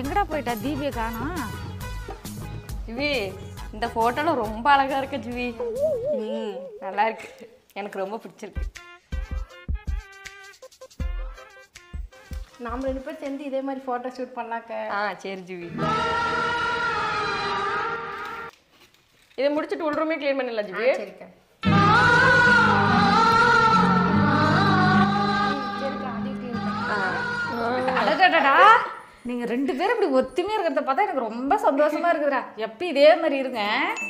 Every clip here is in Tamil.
எங்கடா போயிட்டா தீபியை காணோம் ஜிவி இந்த ஃபோட்டோல ரொம்ப அழகா இருக்கு ஜிவி ம் நல்லா இருக்கு எனக்கு ரொம்ப பிடிச்சிருக்கு நாம ரெண்டு பேரும் சேர்ந்து இதே மாதிரி ஃபோட்டோ ஷூட் பண்ணாக்க ஆ சரி ஜிவி இதை முடிச்சுட்டு உள் ரூமே க்ளீன் பண்ணிடலாம் ஜிவி சரிக்கா சரிக்கா அதையும் clean பண்ணு. அடடடடா நீங்க ரெண்டு பேரும் இப்படி ஒத்துமையா இருக்கிறத பார்த்தா எனக்கு ரொம்ப சந்தோஷமா இருக்குதுடா எப்ப இதே மாதிரி இருங்க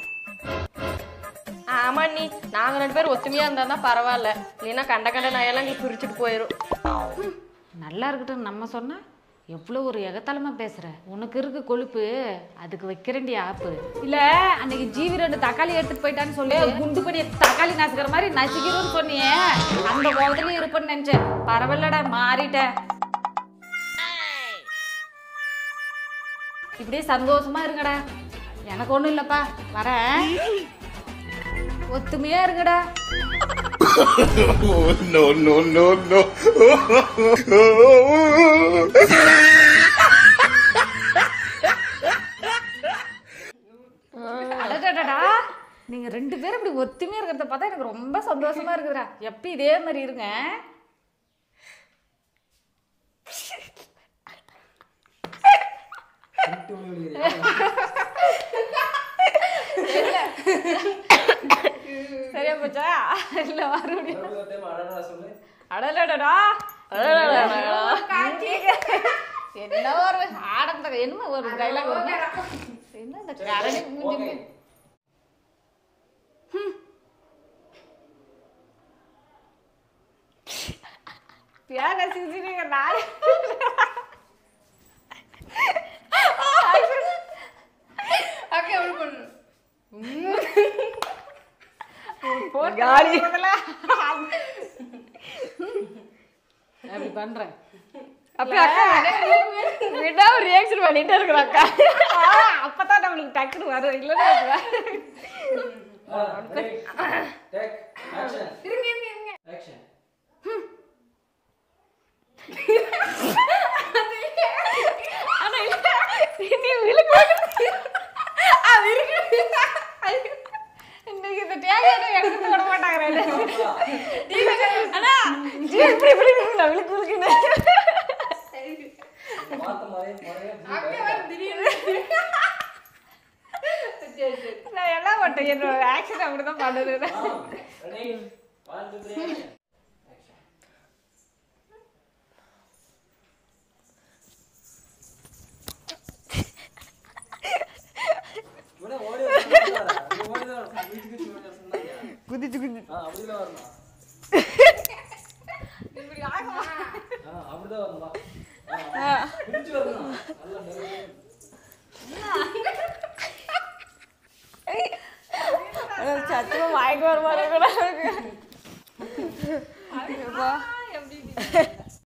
ஆமா நீ நாங்க ரெண்டு பேரும் ஒத்துமையா இருந்தா தான் பரவாயில்ல இல்லைன்னா கண்ட கண்ட நாயெல்லாம் எங்களுக்கு பிரிச்சுட்டு போயிடும் நல்லா இருக்கட்டும் நம்ம சொன்னா எவ்வளோ ஒரு எகத்தலமா பேசுற உனக்கு இருக்கு கொழுப்பு அதுக்கு வைக்கிறேன்டி ஆப்பு இல்ல அன்னைக்கு ஜீவி ரெண்டு தக்காளி எடுத்துட்டு போயிட்டான்னு சொல்லி குண்டு பண்ணி தக்காளி நசுக்கிற மாதிரி நசுக்கிறோன்னு சொன்னியே அந்த கோபத்துலயும் இருப்பேன்னு நினைச்சேன் பரவாயில்லடா மாறிட்டேன் இப்படியே சந்தோஷமா இருங்கடா எனக்கு ஒண்ணும் இல்லப்பா வரேன் ஒத்துமையா இருங்கடா Oh, no, no, no, no. அடடடடா நீங்க ரெண்டு பேரும் இப்படி ஒத்துமையா இருக்கிறத பார்த்தா எனக்கு ரொம்ப சந்தோஷமா இருக்குதுடா எப்ப இதே மாதிரி இருங்க சரியா போச்சா இல்ல மறுபடியும் அடடடடா என்ன ஒரு ஆடந்த என்ன ஒரு டைலாக் வருது என்ன இந்த கரணி மூஞ்சி பியால சிரிச்சிருங்க நாய் அக்கா எப்படி பண்ணு காலி அப்படி பண்றேன் அப்ப அக்கா விடா ரியாக்ஷன் பண்ணிட்டே இருக்கிற அக்கா அப்பதான் நம்மளுக்கு டக்குன்னு வரும் இல்லைன்னா Take action. Action. ஆனா இல்ல நீ விழுக்கு அது இருக்கு இன்னைக்கு இந்த தேங்காய் எடுத்து விட மாட்டாங்க ஆனா ஜீ இப்படி இப்படி இருக்குல்ல, விழுக்கு விழுக்குன்னு மாத்த மாதிரி முறையா அக்கா வேற திடீர்னு நான் என்ன பண்ணேன் என்னோட ஆக்ஷன் அப்படிதான் பண்ணுது ready one two three action action இவனே ஓடி வரணும் ஓடி வரணும் குதிச்சு குதிச்சு ஓடி வரணும் சொன்னாங்க குதிச்சு குதிச்சு ஆ அப்படிதான் வரணும் இப்படி ஆகுமா ஆ அப்படிதான் வரணும் வா. ஆ, குதிச்சு வரணும் நல்லா மெதுவா. சத்துவ வாய்க்கு வர மாதிரி கூட இருக்கு. ஐயோப்பா.